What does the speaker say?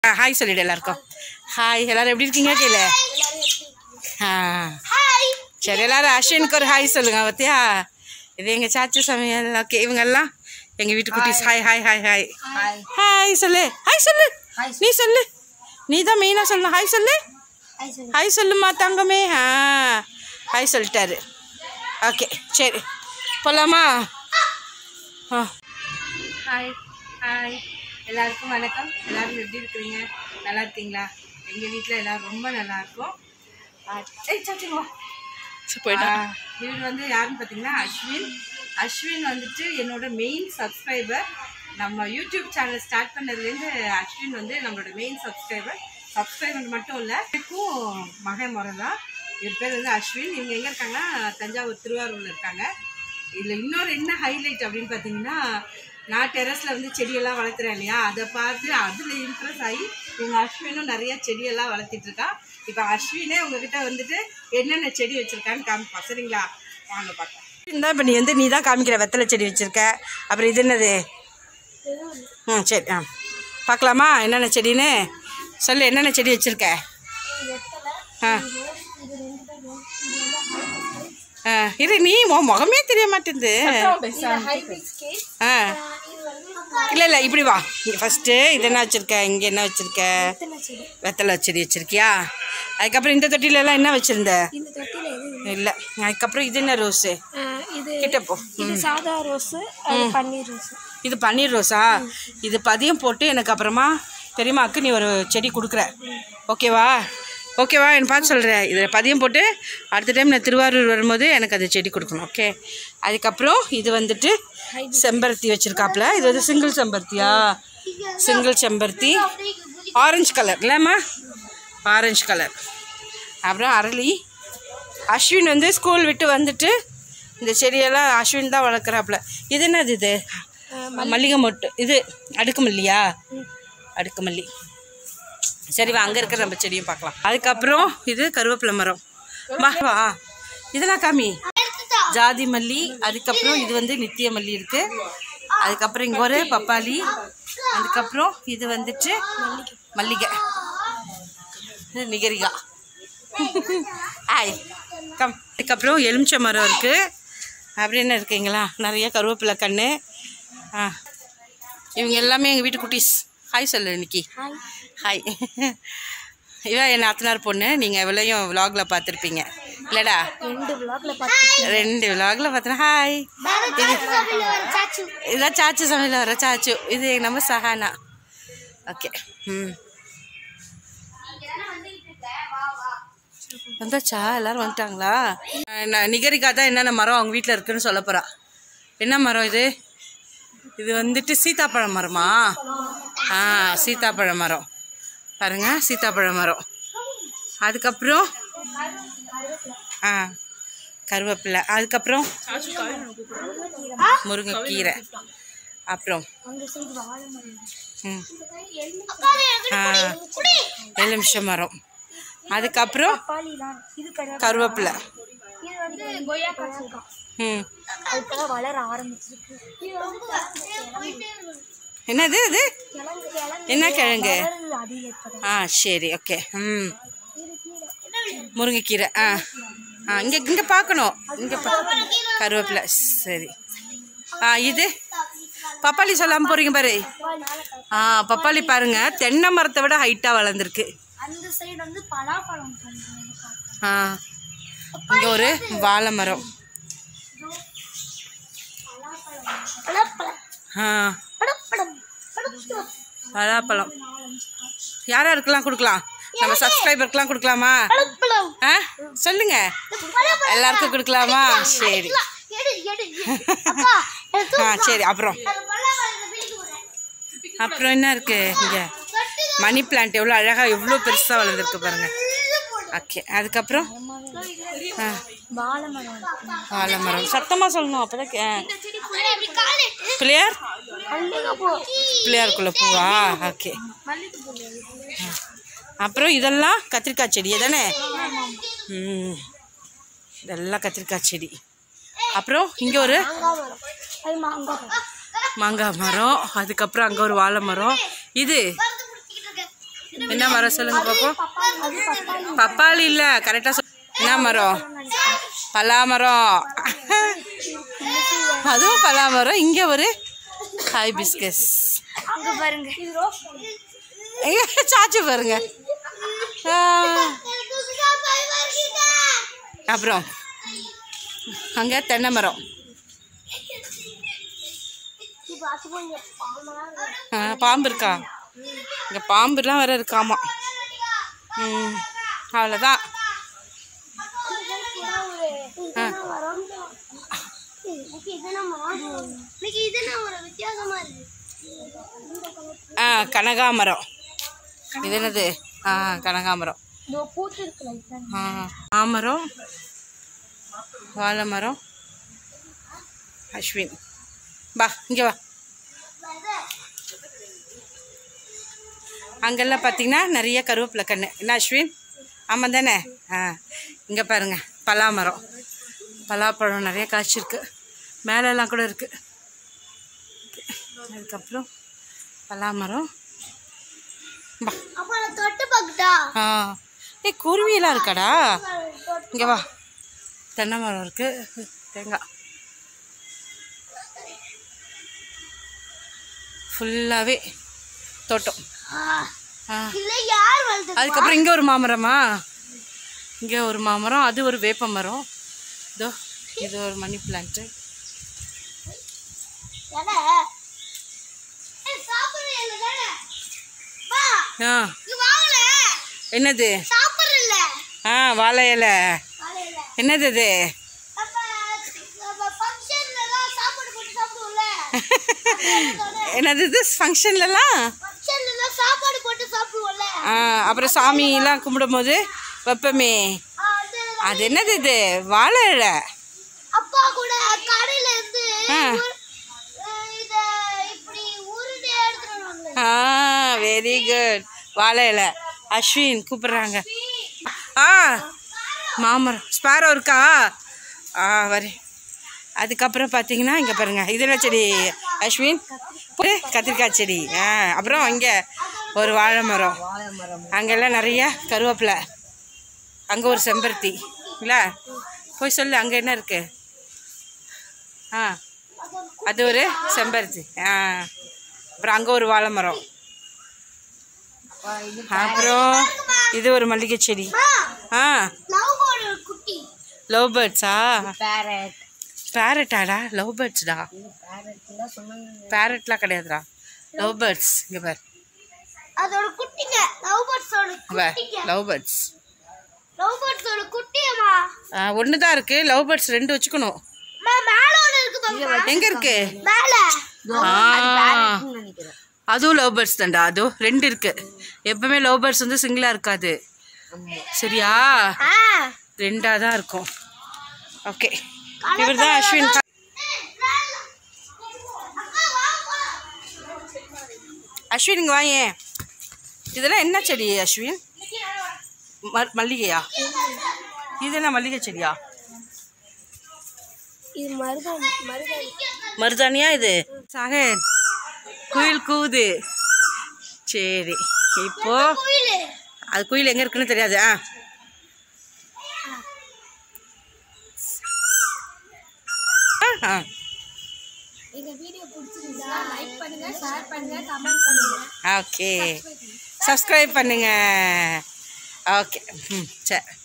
Hi சொல்லிடு எல்லாருக்கும் hi எல்லாரும் எப்படி இருக்கீங்க கீழ ஆ சரி எல்லாரும் அஸ்வினுக்கு ஒரு ஹாய் சொல்லுங்க பார்த்தியா இது எங்கள் சாச்சி சமையல் ஓகே இவங்கெல்லாம் எங்கள் வீட்டு குட்டீஸ் hi hi hi hi hi சொல்லு ஹாய் சொல்லு நீ சொல்லு நீ தான் மெயினாக சொல்லணும் ஹாய் சொல்லு ஹாய் சொல்லுமா தங்கமே ஆ ஹாய் சொல்லிட்டாரு ஓகே சரி போகலாமா ஆ ஹாய் ஹாய் எல்லாருக்கும் வணக்கம் எல்லாரும் எப்படி இருக்கிறீங்க நல்லா இருக்கீங்களா எங்கள் வீட்டில் எல்லாரும் ரொம்ப நல்லா இருக்கும் ஆ, ஏய் சாச்சிங்க வா போயிட்டா இவர் வந்து யாருன்னு பார்த்தீங்கன்னா அஸ்வின் அஸ்வின் வந்துட்டு என்னோட மெயின் சப்ஸ்கிரைபர் நம்ம யூடியூப் சேனல் ஸ்டார்ட் பண்ணதுலேருந்து அஸ்வின் வந்து நம்மளோட மெயின் சப்ஸ்கிரைபர் சப்ஸ்கிரைபர் மட்டும் இல்லை இதுக்கும் மகன் முறை தான் இவர் பேர் வந்து அஸ்வின் இவங்க எங்கே இருக்காங்கன்னா தஞ்சாவூர் திருவாரூரில் இருக்காங்க இதில் இன்னொரு என்ன ஹைலைட் அப்படின்னு பார்த்தீங்கன்னா நான் டெரஸில் வந்து செடியெல்லாம் வளர்த்துறேன் இல்லையா அதை பார்த்து அதில் இம்ப்ரெஸ் ஆகி எங்கள் அஸ்வினும் நிறைய செடியெல்லாம் வளர்த்திட்டு இருக்கான் இப்போ அஸ்வினே உங்ககிட்ட வந்துட்டு என்னென்ன செடி வச்சுருக்கான்னு காமிப்பா சரிங்களா வாங்க பார்க்கலாம் இந்த இப்போ நீ வந்து நீ தான் காமிக்கிற வெத்தலை செடி வச்சுருக்க அப்புறம் இது என்னது ம் சரி ஆ பார்க்கலாமா என்னென்ன செடின்னு சொல்லு என்னென்ன செடி வச்சுருக்க ஆ ஆ இரு நீ உன் முகமே தெரிய மாட்டேங்குது ஆ இல்லை இல்லை இப்படி வா ஃபஸ்ட்டு இது என்ன வச்சுருக்க இங்கே என்ன வச்சுருக்க வெத்தலை செடி வச்சுருக்கியா அதுக்கப்புறம் இந்த தொட்டிலெல்லாம் என்ன வச்சுருந்த இந்த தொட்டில எது இல்லை அதுக்கப்புறம் இது என்ன ரோஸு ஆஹ் இது கிட்ட போ இது சாதா ரோஸ் அது பன்னீர் ரோஸ் இது பன்னீர் ரோஸா இது பதியம் போட்டு எனக்கு அப்புறமா பெரியம்மாவுக்கு நீ ஒரு செடி கொடுக்குற ஓகேவா ஓகேவா என்ன பார்த்து சொல்கிறேன் இதில் பதியம் போட்டு அடுத்த டைம் நான் திருவாரூர் வரும்போது எனக்கு அந்த செடி கொடுக்கணும் ஓகே அதுக்கப்புறம் இது வந்துட்டு செம்பருத்தி வச்சுருக்காப்புல இது வந்து சிங்கிள் செம்பருத்தியா சிங்கிள் செம்பருத்தி ஆரஞ்சு கலர் இல்லைம்மா ஆரஞ்சு கலர் அப்புறம் அரளி அஸ்வின் வந்து ஸ்கூல் விட்டு வந்துட்டு இந்த செடியெல்லாம் அஸ்வின் தான் வளர்க்குறாப்புல இது என்னது இது மல்லிகை மொட்டு இது அடுக்குமல்லியா அடுக்குமல்லி சரி வா அங்கே இருக்கிற நம்ம செடியும் பார்க்கலாம் அதுக்கப்புறம் இது கருவேப்பிலை மரம் வா வா இதெல்லாம் காமி ஜாதி மல்லி அதுக்கப்புறம் இது வந்து நித்திய மல்லி இருக்குது அதுக்கப்புறம் இங்கே ஒரு பப்பாளி அதுக்கப்புறம் இது வந்துட்டு மல்லிகை இது நிகரிகா ஆய் கம் அதுக்கப்புறம் எலுமிச்சை மரம் இருக்குது அப்படி என்ன இருக்குங்களா நிறைய கருவேப்பிலை கன்று ஆ இவங்க எல்லாமே எங்கள் வீட்டு குட்டீஸ் ஹாய் சொல்லு இன்னைக்கு ஹாய் இவன் என் நாத்தனார் பொண்ணு நீங்கள் இவளையும் விலாகில் பார்த்துருப்பீங்க இல்லைடா ரெண்டு விளாக்ல பார்த்து ரெண்டு விலாகில் பார்த்தேன் ஹாய் இது இதான் சாச்சு சமையல் வர சாச்சு இது நம்ம சஹானா ஓகே ம் வந்தாச்சா எல்லாரும் வந்துட்டாங்களா நான் நிகரிகா தான் என்னென்ன மரம் அவங்க வீட்டில் இருக்குன்னு சொல்ல போகிறா என்ன மரம் இது இது வந்துட்டு சீத்தாப்பழ மரமா ஆ சீத்தாப்பழ மரம் பாருங்க சீத்தாப்பழ மரம் அதுக்கப்புறம் ஆ கருவேப்பிலை அதுக்கப்புறம் முருங்கைக்கீரை அப்புறம் அந்த சைடு வாழை மரம் ம் ஆ எலுமிச்சை மரம் அதுக்கப்புறம் பாலிலாம் இது கிடையாது கருவேப்பிலை இது வந்து கொய்யாக்கா ம் அது இப்பதான் வளர ஆரம்பிச்சிருக்கு இது வந்து என்னது இது கிழங்கு கிழங்கு என்ன கிழங்கு வளருது அது இப்பதான் ஆ சரி ஓகே ம் முருங்கைக்கீரை ஆ ஆ இங்கே இங்கே பார்க்கணும் இங்கே பா கருவேப்பிலை சரி ஆ இது பப்பாளி சொல்லாமல் போகிறீங்க பாரு ஆ பப்பாளி பாருங்க தென்னை மரத்தை விட ஹைட்டாக வளர்ந்துருக்கு அந்த சைடு வந்து பலாப்பழம் ஆ இங்கே ஒரு வாழை மரம் ஆ பலாப்பழம் யார் யாருக்கெல்லாம் கொடுக்கலாம் நம்ம சப்ஸ்கிரைபருக்கெல்லாம் கொடுக்கலாமா ஆ சொல்லுங்க எல்லாருக்கும் கொடுக்கலாமா சரி ஆ சரி அப்புறம் அப்புறம் என்ன இருக்கு இங்கே மணி பிளான்ட் எவ்வளோ அழகாக எவ்வளோ பெருசாக வளர்ந்துருக்கு பாருங்க ஓகே அதுக்கப்புறம் ஆ வாழை மரம் வாழை மரம் சத்தமாக சொல்லணும் அப்போ தான் பிள்ளையார் பிள்ளையாருக்குள்ள பூவா ஓகே அப்புறம் இதெல்லாம் கத்திரிக்காய் செடி தானே ம் இதெல்லாம் கத்திரிக்காய் செடி அப்புறம் இங்கே ஒரு அது மாங்காய் மரம் மாங்காய் மரம் அதுக்கப்புறம் அங்கே ஒரு வாழை மரம் இது என்ன மரம் சொல்லுங்க பாப்போம் அது பப்பாளி பப்பாளி இல்லை கரெக்டாக சொல் என்ன மரம் பலாமரம் அதுவும் பலாமரம் இங்கே ஒரு ஹைபிஸ்கஸ் அங்க பாருங்க இது ரோஸ் எங்க சாச்சு பாருங்க ஆ, அப்புறம் அங்கே தென்னை மரம் இப்போ அது கொஞ்சம் பாம்பெல்லாம் இருக்கு. ஆ, பாம்பு இருக்கா இங்கே பாம்புலாம் வேற இருக்காமா ம் அவ்வளோதான் ஆ இன்னைக்கு இதுனா இன்னைக்கு இதுனா ஒரு வித்தியாசமா இருக்கு ஆ கனகாமரம் இது என்னது ஆ கனகாமரம் இதோ பூத்து இருக்கு லைட்டா ஆ மாமரம் வாழை மரம் அஸ்வின் வா இங்கே வா அங்கெல்லாம் பார்த்தீங்கன்னா நிறைய கருவேப்பிலை கன்று என்ன அஸ்வின் ஆமாம் தானே ஆ இங்கே பாருங்க பலாமரம் பலாப்பழம் நிறைய காய்ச்சிருக்கு மேலெல்லாம் கூட இருக்குது அதுக்கப்புறம் பலாமரம் வா அப்புறம் தொட்டு பார்க்கட்டா ஆ ஏய் குருவியெல்லாம் இருக்காடா இங்கே வா தென்னை மரம் இருக்குது தேங்காய் ஃபுல்லாகவே தோட்டம் ஆ இதுல யார் வளர்த்து அதுக்கப்புறம் இங்கே ஒரு மாமரமா இங்கே ஒரு மாமரம் அது ஒரு வேப்ப மரம் இதோ இது ஒரு மணி பிளான்ட்டு எடை ஏய் சாப்பிடுறீல்ல தானே வா ஆ இங்க வாங்கல என்னது சாப்பிடுறீல்ல ஆ வாழை இலை வாங்கல என்னது இது அப்ப நம்ம ஃபங்க்ஷன்லலாம் சாப்பாடு போட்டு சாப்பிடுவோம்ல என்னது இது ஃபங்க்ஷன்லலாம் ஃபங்க்ஷன்லலாம் சாப்பாடு போட்டு சாப்பிடுவோம்ல ஆ அப்புறம் சாமியெல்லாம் கும்பிடும்போது வைப்பமே ஆ, அது அது என்னது இது வாழை இலை அப்பா கூட கடையில இருந்து ஆ. உரு- அஹ் இத இப்படி உருண்டை எடுத்துட்டு வருவாங்க ஆ வெரி குட் வாழை இலை அஸ்வின் கூப்பிடுறாங்க ஆ மாமரம் ஸ்பேரோ இருக்கா ஆ வரி அதுக்கப்புறம் பார்த்தீங்கன்னா இங்கே பாருங்க இது என்ன செடி அஸ்வின் இது கத்திரிக்காய் செடி ஆ அப்புறம் இங்கே ஒரு வாழை மரம் அங்கெல்லாம் நிறைய கருவேப்பிலை அங்கே ஒரு செம்பருத்தி இல்லை போய் சொல்லு அங்கே என்ன இருக்கு ஆ அது ஒரு செம்பருத்தி ஆ அப்புறம் அங்கே ஒரு வாழை மரம் அப்புறம் இது ஒரு மல்லிகை செடி ஆ லவ் போர்டு ஒரு குட்டி லவ் பேர்ட்ஸா பேரட் பேரட்டாடா லவ் பேர்ட்ஸ்டா பேரட்லாம் சொன்னாங்க பேரட்லாம் கிடையாதுடா லவ் பேர்ட்ஸ் இங்கே பார் அதோட குட்டிங்க லவ் பேர்ட்ஸோட பார் குட்டிங்க லவ் பேர்ட்ஸ் லவ் பேர்ட்ஸோட குட்டியம்மா ஒன்று தான் இருக்குது லவ் பேர்ட்ஸ் ரெண்டு வச்சுக்கணும் மா மேல ஒண்ணு இருக்கு பாப்பா எங்கே இருக்கு மேல ஆ அதுவும் லவ் பேர்ட்ஸ் தான்டா அதுவும் ரெண்டு இருக்கு எப்பவுமே லவ் பேர்ட்ஸ் வந்து சிங்கிளாக இருக்காது சரியா ஆ ரெண்டாக தான் இருக்கும் ஓகே இவர் தான் அஸ்வின் அக்கா வா வா அஸ்வின் இங்கே வாயேன் இதெல்லாம் என்ன செடி அஸ்வின் ம- மல்லிகையா இது என்ன மல்லிகை செடியா இது மருதாணி மருதாணி மருதானியா இது சாகர் குயில் கூவுது சரி இப்போ கோயிலு அது குயில் எங்கே இருக்குன்னு தெரியாது ஆ ஆ எங்க வீடியோ பிடிச்சிருந்தா லைக் பண்ணுங்க ஷேர் பண்ணுங்க கமெண்ட் பண்ணுங்க ஓகே சப்ஸ்கிரைப் பண்ணுங்க ஓகே ம் சரி